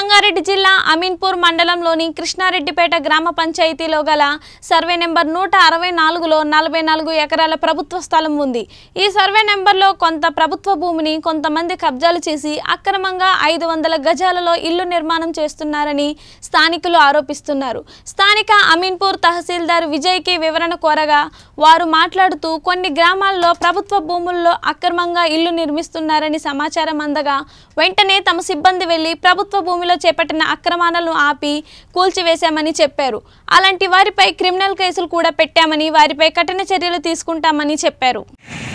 సంగారెడ్డి జిల్లా అమీన్పూర్ మండలంలోని కృష్ణారెడ్డిపేట గ్రామ పంచాయతీలో గల సర్వే నెంబర్ నూట అరవై నాలుగులో నలభై నాలుగు ఎకరాల ప్రభుత్వ స్థలం ఉంది ఈ సర్వే నెంబర్లో కొంత ప్రభుత్వ భూమిని కొంతమంది కబ్జాలు చేసి అక్రమంగా ఐదు వందల గజాలలో ఇల్లు నిర్మాణం చేస్తున్నారని స్థానికులు ఆరోపిస్తున్నారు స్థానిక అమీన్పూర్ తహసీల్దార్ విజయ్కి వివరణ కోరగా వారు మాట్లాడుతూ కొన్ని గ్రామాల్లో ప్రభుత్వ భూముల్లో అక్రమంగా ఇల్లు నిర్మిస్తున్నారని సమాచారం అందగా వెంటనే తమ సిబ్బంది వెళ్లి ప్రభుత్వ భూమిలో చేపట్టిన అక్రమాలను ఆపి కూల్చివేశామని చెప్పారు అలాంటి వారిపై క్రిమినల్ కేసులు కూడా పెట్టామని వారిపై కఠిన చర్యలు తీసుకుంటామని చెప్పారు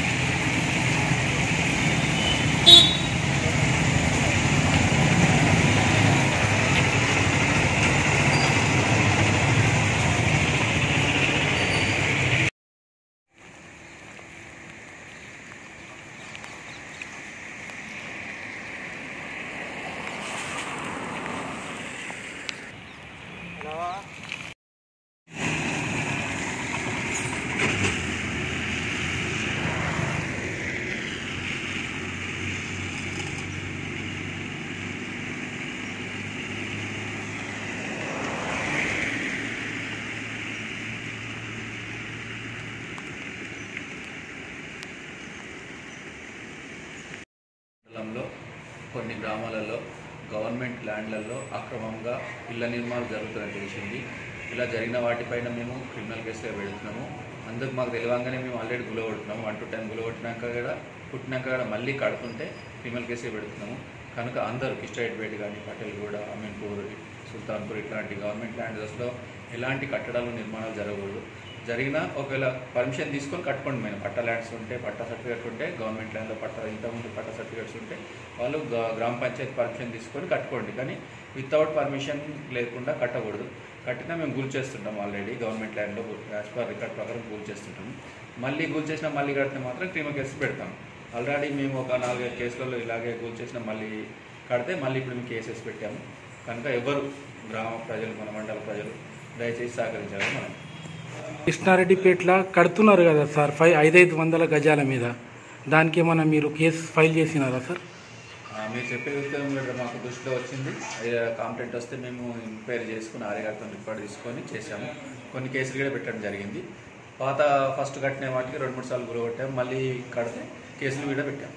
మండలంలో కొన్ని గ్రామాలలో గవర్నమెంట్ ల్యాండ్లలో అక్రమంగా ఇళ్ల నిర్మాణం జరుగుతుందని తెలిసింది ఇలా జరిగిన వాటిపైన మేము క్రిమినల్ కేసుగా పెడుతున్నాము అందుకు మాకు తెలియంగానే మేము ఆల్రెడీ గులగొడుతున్నాము వన్ టు టెన్ గులగొట్టినాక కూడా పుట్టినాక కూడా మళ్ళీ కడుతుంటే క్రిమినల్ కేసుగా పెడుతున్నాము కనుక అందరూ కిస్టైట్పేట కానీ పటేల్గూడ అమీన్పూర్ సుల్తాన్పూర్ ఇట్లాంటి గవర్నమెంట్ ల్యాండ్స్లో ఎలాంటి కట్టడాలు నిర్మాణాలు జరగకూడదు జరిగినా ఒకవేళ పర్మిషన్ తీసుకొని కట్టుకోండి మేము పట్ట ల్యాండ్స్ ఉంటే పట్ట సర్టిఫికేట్ ఉంటే గవర్నమెంట్ ల్యాండ్లో పట్ట ఇంతకుముందు పట్ట సర్టిఫికేట్స్ ఉంటే వాళ్ళు గ్రా- గ్రామ పంచాయతీ పర్మిషన్ తీసుకొని కట్టుకోండి కానీ వితౌట్ పర్మిషన్ లేకుండా కట్టకూడదు కట్టినా మేము గూల్ చేస్తుంటాం ఆల్రెడీ గవర్నమెంట్ ల్యాండ్లో యాజ్ పర్ రికార్డ్ ప్రకారం గూల్ చేస్తుంటాం మళ్ళీ గూల్ చేసినా మళ్ళీ కడితే మాత్రం క్రిమినల్ కేసు పెడతాం ఆల్రెడీ మేము ఒక నాలుగైదు కేసులలో ఇలాగే గూల్ చేసినా మళ్ళీ కడితే మళ్ళీ ఇప్పుడు మేము కేసెస్ పెట్టాము కనుక ఎవరు గ్రామ ప్రజలు మన మండల ప్రజలు దయచేసి సహకరించాలని మనం కృష్ణారెడ్డిపేటలో కడుతున్నారు కదా సార్ ఫైవ్ ఐదైదు వందల గజాల మీద దానికి ఏమైనా మీరు కేసు ఫైల్ చేసినారా సార్ ఆ, మీరు చెప్పే విషయం కూడా మాకు దృష్టిలో వచ్చింది కాంప్లైంట్ వస్తే మేము ఎంక్వైరీ చేసుకుని ఆర్యగారితో రికార్డ్ తీసుకొని చేశాము కొన్ని కేసులు కూడా పెట్టడం జరిగింది పాత ఫస్ట్ కట్టిన వాటికి రెండు మూడు సార్లు గురగొట్టాము మళ్ళీ కడితే కేసులు కూడా పెట్టాము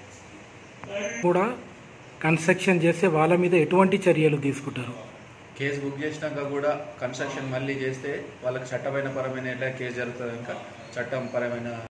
కూడా కన్స్ట్రక్షన్ చేస్తే వాళ్ళ మీద ఎటువంటి చర్యలు తీసుకుంటారు కేసు బుక్ చేసినాక కూడా కన్స్ట్రక్షన్ మళ్ళీ చేస్తే వాళ్ళకి చట్టమైన పరమైన ఎట్లా కేసు జరుగుతుంది ఇంకా చట్టం పరమైన